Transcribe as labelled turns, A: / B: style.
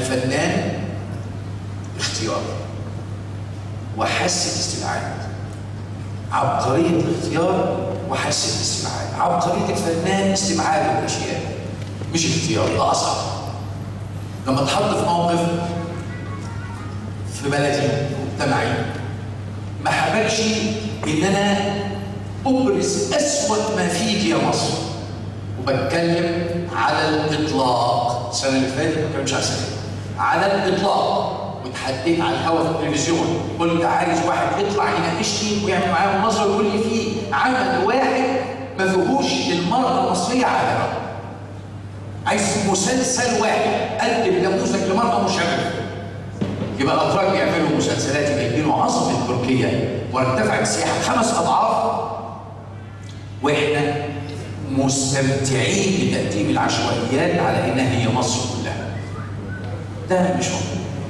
A: الفنان اختيار وحس الاستبعاد عبقرية الاختيار وحس الاستبعاد عبقرية الفنان استبعاد الأشياء مش اختيار ده أصعب لما اتحط في موقف في بلدي مجتمعي ما حبكش ان انا ابرز اسوأ ما فيك يا مصر وبتكلم على الاطلاق السنه اللي فاتت ما بتكلمش على السنه دي. على الاطلاق واتحديت على الهوا في التلفزيون قلت عايز واحد يطلع يناقشني ويعمل معايا مناظره ويقول لي فيه عمل واحد ما فيهوش المراه المصريه عابره عايز مسلسل واحد قدم نموذج لمرأة مشرفة يبقى الأتراك بيعملوا مسلسلات يبينوا عظمة تركيا وارتفعت السياحة خمس أضعاف وإحنا مستمتعين بتقديم العشوائيات على إنها هي مصر كلها ده مش موجود